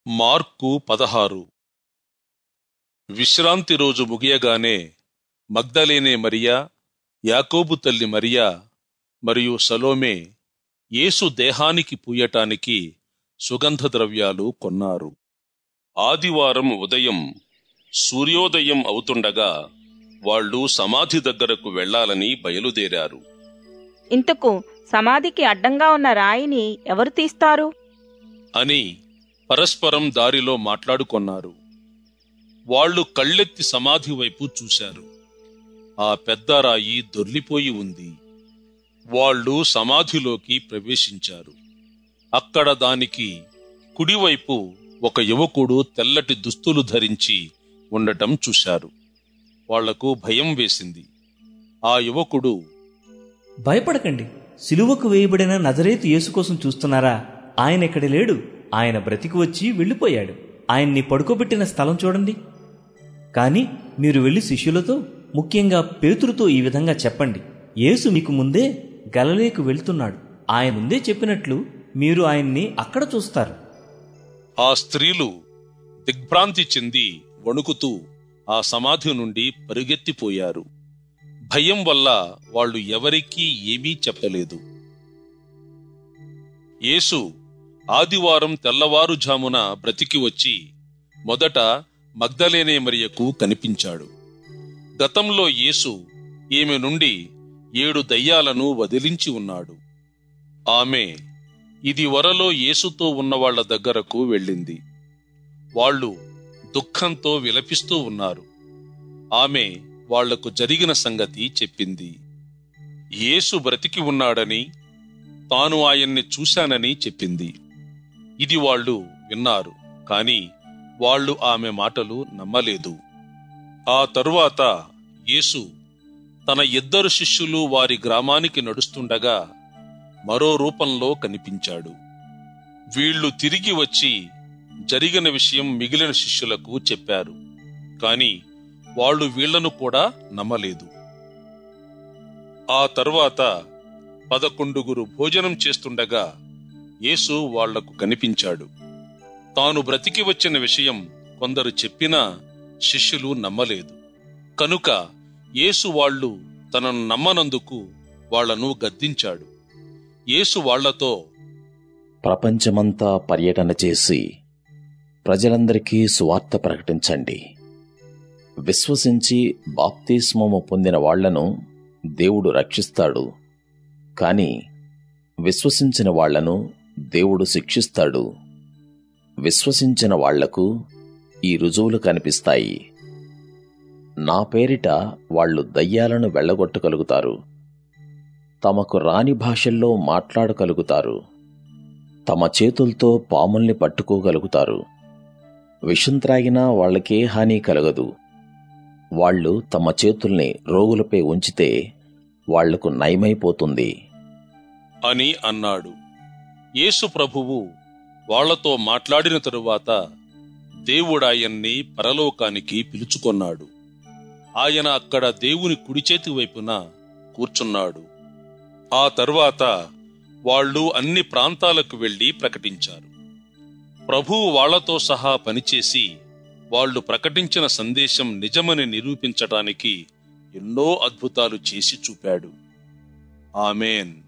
mark పదహారు విశ్రాంతి రోజు ముగియగానే మగ్దలేనే మరియా యాకోబు తల్లి మరియా మరియు సలోమే యేసు దేహానికి పూయటానికి సుగంధ ద్రవ్యాలు కొన్నారు ఆదివారం ఉదయం సూర్యోదయం అవుతుండగా వాళ్ళు సమాధి దగ్గరకు వెళ్లాలని బయలుదేరారు ఇంతకు సమాధికి అడ్డంగా ఉన్న రాయిని ఎవరు తీస్తారు అని పరస్పరం దారిలో మాట్లాడుకొన్నారు వాళ్ళు కళ్ళెత్తి సమాధి వైపు చూశారు ఆ పెద్ద రాయి దొర్లిపోయి ఉంది వాళ్ళు సమాధిలోకి ప్రవేశించారు అక్కడ దానికి కుడివైపు ఒక యువకుడు తెల్లటి దుస్తులు ధరించి ఉండటం చూశారు వాళ్లకు భయం వేసింది ఆ యువకుడు భయపడకండి సిలువకు వేయబడిన నజరేతు యేసు కోసం చూస్తున్నారా ఆయన ఇక్కడ లేడు ఆయన బ్రతికి వచ్చి వెళ్ళిపోయాడు ఆయన్ని పడుకోబెట్టిన స్థలం చూడండి కానీ మీరు వెళ్ళి శిష్యులతో ముఖ్యంగా పేతురుతో ఈ విధంగా చెప్పండి యేసు మీకు ముందే గలలేకు వెళ్తున్నాడు ఆయన ముందే చెప్పినట్లు మీరు ఆయన్ని అక్కడ చూస్తారు ఆ స్త్రీలు దిగ్భ్రాంతి చెంది వణుకుతూ ఆ సమాధి నుండి పరుగెత్తిపోయారు భయం వల్ల వాళ్ళు ఎవరికీ ఏమీ చెప్పలేదు యేసు ఆదివారం తెల్లవారుజామున బ్రతికి వచ్చి మొదట మగ్దలేనే మరియకు కనిపించాడు గతంలో యేసు ఈమె నుండి ఏడు దయ్యాలను వదిలించి ఉన్నాడు ఆమె ఇది వరలో యేసుతో ఉన్నవాళ్ల దగ్గరకు వెళ్ళింది వాళ్ళు దుఃఖంతో విలపిస్తూ ఉన్నారు ఆమె వాళ్లకు జరిగిన సంగతి చెప్పింది యేసు బ్రతికి ఉన్నాడని తాను ఆయన్ని చూశానని చెప్పింది ఇది వాళ్ళు విన్నారు కాని వాళ్ళు ఆమె మాటలు నమ్మలేదు ఆ తరువాత యేసు తన ఇద్దరు శిష్యులు వారి గ్రామానికి నడుస్తుండగా మరో రూపంలో కనిపించాడు వీళ్ళు తిరిగి వచ్చి జరిగిన విషయం మిగిలిన శిష్యులకు చెప్పారు కాని వాళ్ళు వీళ్లను కూడా నమ్మలేదు ఆ తరువాత పదకొండుగురు భోజనం చేస్తుండగా యేసు వాళ్లకు కనిపించాడు తాను బ్రతికి వచ్చిన విషయం కొందరు చెప్పినా శిష్యులు నమ్మలేదు కనుక యేసు వాళ్ళు తనను నమ్మనందుకు వాళ్లను గద్దించాడు యేసు వాళ్లతో ప్రపంచమంతా పర్యటన చేసి ప్రజలందరికీ సువార్త ప్రకటించండి విశ్వసించి బాప్తిస్మము పొందిన వాళ్లను దేవుడు రక్షిస్తాడు కాని విశ్వసించిన వాళ్లను దేవుడు శిక్షిస్తాడు విశ్వసించిన వాళ్లకు ఈ రుజువులు కనిపిస్తాయి నా పేరిట వాళ్ళు దయ్యాలను వెళ్ళగొట్టగలుగుతారు తమకు రాని భాషల్లో మాట్లాడగలుగుతారు తమ చేతులతో పాముల్ని పట్టుకోగలుగుతారు విషం త్రాగినా వాళ్ళకే హాని కలగదు వాళ్ళు తమ చేతుల్ని రోగులపై ఉంచితే వాళ్లకు నయమైపోతుంది అని అన్నాడు యేసు ప్రభువు వాళ్లతో మాట్లాడిన తరువాత దేవుడాయన్ని పరలోకానికి పిలుచుకొన్నాడు ఆయన అక్కడ దేవుని కుడిచేతి వైపున కూర్చున్నాడు ఆ తరువాత వాళ్ళు అన్ని ప్రాంతాలకు వెళ్లి ప్రకటించారు ప్రభువు వాళ్లతో సహా పనిచేసి వాళ్ళు ప్రకటించిన సందేశం నిజమని నిరూపించటానికి ఎన్నో అద్భుతాలు చేసి చూపాడు ఆమెన్